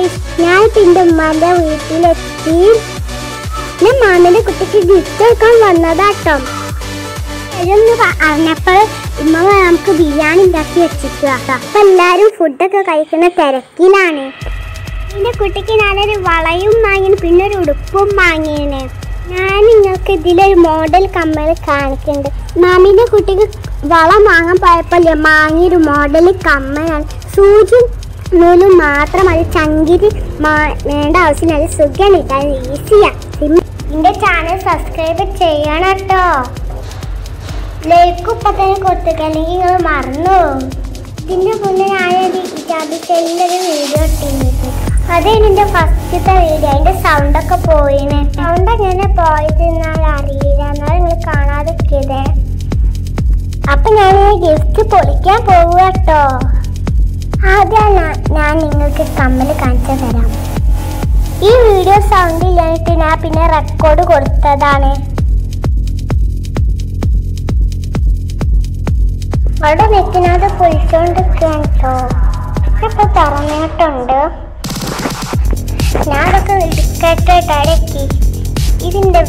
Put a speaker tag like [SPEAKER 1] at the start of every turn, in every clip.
[SPEAKER 1] Guys ഞാൻ പിന്നെ ഉമ്മാന്റെ വീട്ടിലെത്തി ഞാൻ മാമന്റെ കുട്ടിക്ക് ഗിഫ്റ്റ് എടുക്കാൻ വന്നതാട്ടോ ഇതൊന്ന് അറിഞ്ഞപ്പോൾ ഉമ്മ നമുക്ക് ബിരിയാണി ഉണ്ടാക്കി വെച്ചിട്ടുക അപ്പൊ എല്ലാരും ഫുഡൊക്കെ കഴിക്കുന്ന തിരക്കിലാണ് എന്റെ കുട്ടിക്ക് ഞാനൊരു വളയും വാങ്ങിന് പിന്നെ ഒരു ഉടുപ്പും വാങ്ങിയാണ് ഞാൻ നിങ്ങൾക്ക് ഇതിലൊരു മോഡൽ കമ്മൽ കാണിക്കുന്നുണ്ട് മാമിന്റെ കുട്ടിക്ക് വള വാങ്ങാൻ പോയപ്പോൾ വാങ്ങിയൊരു മോഡൽ കമ്മലാണ് സൂചി നൂലും മാത്രം അത് ചങ്കിരി വേണ്ട ആവശ്യം നല്ല സുഖം ഇട്ടാൽ ഈസിയാ എന്റെ ചാനൽ സബ്സ്ക്രൈബ് ചെയ്യണം കേട്ടോ ലൈക്ക് ഇപ്പൊ തന്നെ കൊടുത്തേക്ക് അല്ലെങ്കിൽ നിങ്ങൾ മറന്നു പോകും. ഇതിന്റെ മുന്നേ ഞാനൊരു ഇജാബി ചെല്ലിന്റെ ഒരു വീഡിയോ ഇട്ടിരുന്നു അതാണ് എന്റെ ഫസ്റ്റത്തെ വീഡിയോ അതിന്റെ സൗണ്ട് ഒക്കെ പോയിന് സൗണ്ട് എങ്ങനെ പോയത് എന്നാൽ അറിയില്ല എന്നാലും നിങ്ങൾ കാണാതെ ഇരിക്കതേ അപ്പൊ ഞാൻ ഗിഫ്റ്റ് പൊളിക്കാൻ പോവുക കേട്ടോ ആദ്യം ഞാൻ- ഞാൻ നിങ്ങൾക്ക് കമ്മൽ കാണിച്ചു തരാം ഈ വീഡിയോ സൗണ്ട് ഇല്ലായിട്ട് ഞാൻ പിന്നെ റെക്കോർഡ് കൊടുത്തതാണ് അവിടെ നിൽക്കുന്നത് പൊളിച്ചോണ്ടിരിക്കുകയാണ് കേട്ടോ ഇപ്പൊ തുറന്നിട്ടുണ്ട് ഞാനതൊക്കെ എടുക്കട്ടെ ഇടയ്ക്ക് ഇതിന്റെ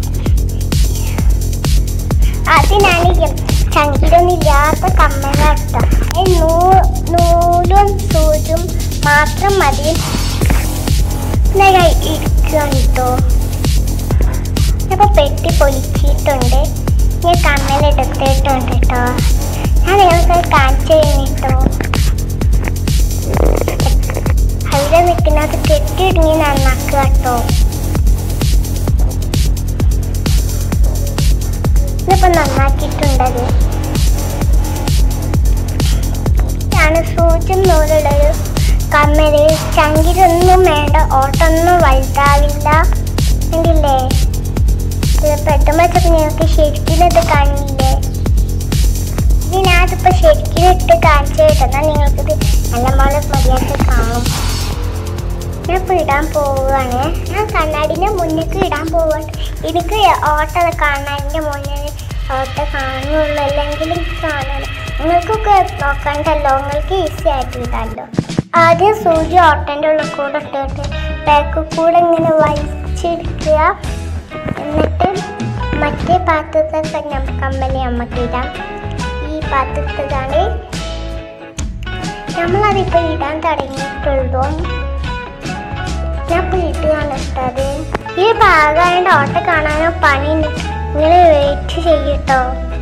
[SPEAKER 1] അതിനാണ് ചങ്കിലൊന്നും ഇല്ലാത്ത കമ്മലാട്ടോ നൂലും സൂചും മാത്രം മതി ഇരിക്കുകയാണ് കേട്ടോ അപ്പൊ പെട്ടി പൊലിച്ചിട്ടുണ്ട് ഞാൻ കമ്മലെടുത്തിട്ടുണ്ട് കേട്ടോ ഞാൻ നിങ്ങൾക്ക് കാണിച്ചു കഴിഞ്ഞിട്ടോ അവിടെ നിൽക്കുന്നത് കെട്ടിയിടുങ്ങി നന്നാക്കുക കേട്ടോ ഇതിപ്പോ നന്നാക്കിയിട്ടുണ്ടത് ഇതാണ് സൂചം നൂലുള്ളൊരു കമ്മല് ചങ്കിലൊന്നും വേണ്ട ഓട്ടൊന്നും വലുതാവില്ല കണ്ടില്ലേ ഇത് പെട്ടെന്ന് വെച്ചപ്പോ നിങ്ങൾക്ക് ശരിക്കും ഇത് കാണില്ലേ ഇത് ഞാനിപ്പോ ശരിക്കും ഇട്ട് കാണിച്ചു കേട്ടെന്നാൽ നിങ്ങൾക്കിത് നല്ല പോലെ മര്യാദ കാണും ഞാൻ ഇപ്പൊ ഇടാൻ പോവുകയാണ് ഞാൻ കണ്ണാടിന്റെ മുന്നിലേക്ക് ഇടാൻ പോവാണ് എനിക്ക് ഓട്ട കണ്ണാടിന്റെ മുന്നിൽ ഓട്ട കാണുള്ളൂ അല്ലെങ്കിൽ കാണണം നിങ്ങൾക്കൊക്കെ നോക്കണ്ടല്ലോ നിങ്ങൾക്ക് ഈസി ആയിട്ട് ഇടാമല്ലോ ആദ്യം സൂചി ഓട്ടൻ്റെ ഉള്ളിൽ കൂടെ ഇട്ടിട്ട് ബാക്കിൽ കൂടെ ഇങ്ങനെ വലിച്ചെടുക്കുക എന്നിട്ട് മറ്റേ പാത്രത്തെ കമ്മല് നമുക്ക് ഇടാം ഈ പാത്രത്തിലാണ് നമ്മളതിപ്പോൾ ഇടാൻ തുടങ്ങിയിട്ടുള്ളൂ ഞാൻ ഇപ്പോൾ ഇട്ടുകയാണ് ഇട്ടത് ഈ ഭാഗമായിട്ട് ഓട്ട കാണാനോ പണി ഇങ്ങനെ വെയിറ്റ് ചെയ്യട്ടോ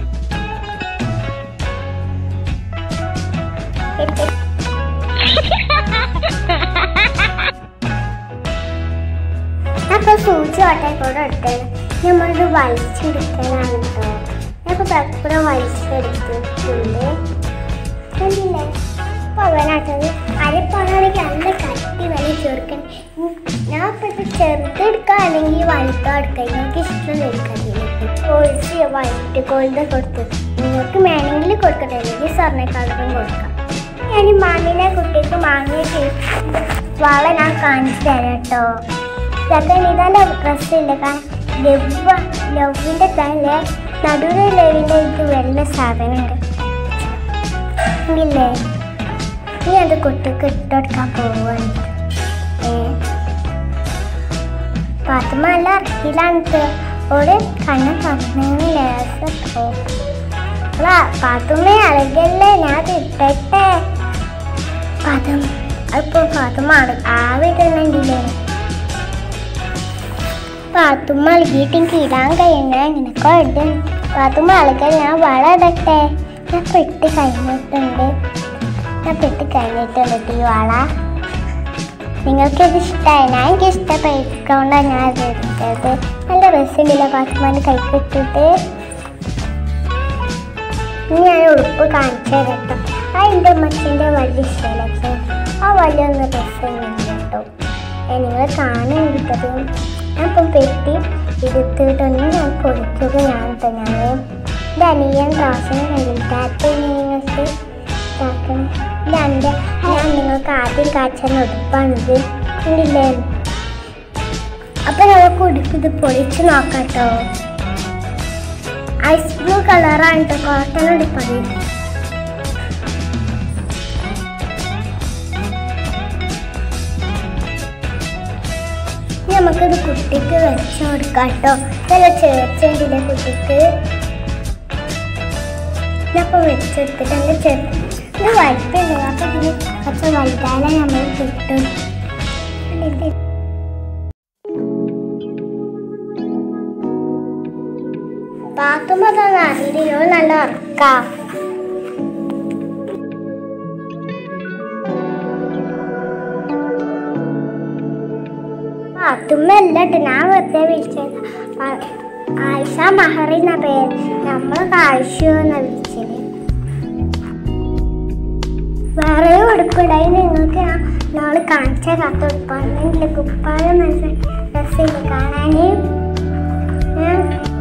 [SPEAKER 1] അപ്പൊ സൂചി ഓട്ടക്കൂടെ എടുത്തത് നമ്മളിത് വലിച്ചെടുക്കലാണ് കേട്ടോ ഞാൻ പപ്പടം വലിച്ചെടുത്തിട്ടുണ്ട് കണ്ടില്ലേ അപ്പൊ അവനാട്ടത് അരപ്പാണെങ്കിൽ നല്ല കട്ടി നല്ല ചെറുക്കൻ ഞാൻ ഇപ്പൊ ഇത് ചെറുതെടുക്കാം അല്ലെങ്കിൽ വലുതോ എടുക്കാം നിങ്ങൾക്ക് ഇഷ്ടം എടുക്കാം കോഴ്സ് വൈറ്റ് ഗോൾഡ് കൊടുത്തു നിങ്ങൾക്ക് വേണമെങ്കിൽ കൊടുക്കട്ടെ അല്ലെങ്കിൽ സ്വർണ്ണക്കാർക്കും കൊടുക്കാം ഞാൻ മാമിനെ കുട്ടിക്ക് മാങ്ങിയ വള ഞാൻ കാണിച്ചു തരാം കേട്ടോ ഇതൊക്കെ ഇതാൻ്റെ ഡ്രസ്സില്ല ലവ് ലവിൻ്റെ തന്നെ നടുവിലെ ലവിൻ്റെ ഇത് വെള്ള സാധനമുണ്ട് ഇല്ലേ നീ അത് കുട്ടിക്ക് ഇട്ടെടുക്കാൻ പോവാണ് ഏ പാത്തുമ്മ നല്ല അറിയിലാണ് ഓട് കണ്ണ തുറന്നു ലേസോ പാത്തുമ്മ അഴകല്ലേ ഞാൻ അത് ഇട്ടട്ടെ പാത്തും അതിപ്പോ പാത്തുമ്മ ആവിടുന്നുണ്ടില്ലേ പാത്തുമ്മ അളകിയിട്ട് ഇടാൻ കഴിയണ നിനക്കോ ഇട് പാത്തുമ്മ അളകൽ ഞാൻ വള ഇടട്ടെ ഞാൻ പെട്ട് കഴിഞ്ഞിട്ടുണ്ട് ഞാൻ പെട്ട് കഴിഞ്ഞിട്ടുണ്ട് ഈ വള നിങ്ങൾക്കിത് ഇഷ്ടമായി ഞാൻ എനിക്ക് ഇഷ്ടപ്പെട്ടതുകൊണ്ടാണ് ഞാൻ ഇത് എടുത്തത് നല്ല രസമുണ്ടല്ലോ പാത്തുമ്മാൻ്റെ കൈക്കിട്ടിട്ട് ഇനി ഞാൻ ഉടുപ്പ് കാണിച്ചു തരാം കേട്ടോ ആ എൻ്റെ അമ്മച്ചിൻ്റെ വലിയ ഇഷ്ടമല്ലേ ആ വലിയ ഒന്ന് രസമുണ്ട് കേട്ടോ നിങ്ങൾ കാണുന്നുണ്ടത് ഞാൻ ഇപ്പം പെട്ടി എടുത്തിട്ടൊന്നും ഞാൻ പൊളിക്കുകയാണ് കേട്ടോ ഞാൻ എൻ്റെ അനിയൻ ക്ലാസ്സിന് കഴിക്കാത്ത നിങ്ങൾക്ക് ഇതാക്കണം ഇതെൻ്റെ ഞാൻ നിങ്ങൾക്ക് ആദ്യം കാച്ചുന്ന ഉടുപ്പാണിത് കണ്ടില്ലേ അപ്പൊ നമുക്ക് ഉടുപ്പ് ഇത് പൊളിച്ച് നോക്കാം കേട്ടോ ഐസ് ബ്ലൂ കളറാണ് കേട്ടോ കോട്ടൺ ഉടുപ്പാണ് നമുക്കിത് കുട്ടിക്ക് വെച്ച് കൊടുക്കാം കേട്ടോ നല്ല ചേർച്ചയുണ്ടല്ലേ കുട്ടിക്ക് ഇതപ്പോൾ വെച്ചെടുത്തിട്ട് എൻ്റെ ചെറു ഇത് വലിപ്പമുണ്ട് അപ്പോൾ ഇതിന് കുറച്ച് വലുതായാലേ നമ്മൾ കിട്ടും ഇത് പാത്തുമ്പോ തന്നെ അറിയില്ലയോ നല്ല ഉറക്കാം പാത്തുമ്മ അല്ല ട്ടോ, ഞാൻ വെറുതെ വിളിച്ചത് ആ- ആയിഷ മഹറി എന്ന പേര് നമ്മൾ കാഴ്ച എന്നാ വിളിച്ചത് വേറെ ഉടുപ്പിടായി നിങ്ങൾക്ക് ഞാൻ നാളെ കാണിച്ച കത്ത് ഉടുപ്പാണെങ്കിൽ കുപ്പായം മനസ്സിൽ രസമില്ല കാണാന് ഞാൻ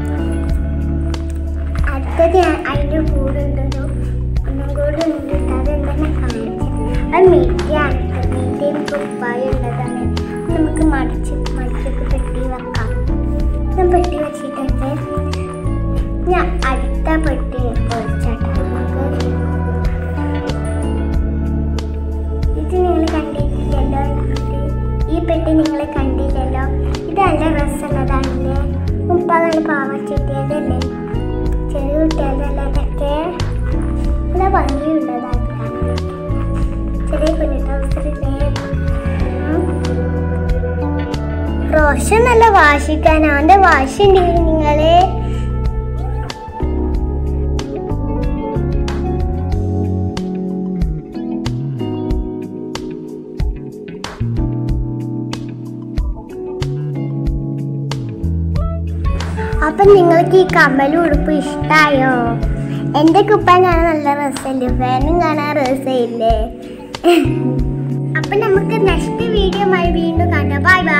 [SPEAKER 1] അടുത്തത് ഞാൻ അതിൻ്റെ കൂടെ ഉണ്ടല്ലോ ഒന്നും കൂടെ ഉണ്ട് ട്ടോ. അതെന്താണ് കാണിച്ചത് അത് മീറ്റിയാണ് മീറ്റിയും കുപ്പായം ഉള്ളതാണ് നമുക്ക് മടിച്ച് മടിച്ചൊക്കെ പെട്ടി വെക്കാം ഞാൻ പെട്ടി വെച്ചിട്ടുണ്ട് ഞാൻ അടുത്ത പെട്ടി പൊളിച്ചാട്ടോ നമുക്ക് ഇത് നിങ്ങൾ കണ്ടിട്ടില്ലല്ലോ ഇത് ഈ പെട്ടി നിങ്ങൾ കണ്ടില്ലല്ലോ ഇത് നല്ല രസമുള്ളതാണല്ലേ മുപ്പതാണ് പാവച്ചിട്ടിയതല്ലേ ചെറിയ കുട്ടികളുള്ളതൊക്കെ നല്ല ഭംഗിയുള്ളതാണ് കാണാൻ. ചെറിയ കുഞ്ഞു ട്രൗസറില്ലേ റോഷൻ നല്ല വാശിക്കാണ് അവന്റെ വാശി ഉണ്ടെങ്കിൽ നിങ്ങളെ അപ്പൊ നിങ്ങൾക്ക് ഈ കമ്മലും ഉടുപ്പ് ഇഷ്ടായോ എന്റെ കുപ്പാൻ കാണാൻ നല്ല രസമില്ലേ ഫാനും കാണാൻ രസമില്ലേ അപ്പൊ നമുക്ക് നെക്സ്റ്റ് വീഡിയോ വീണ്ടും കാണാം ബൈ ബൈ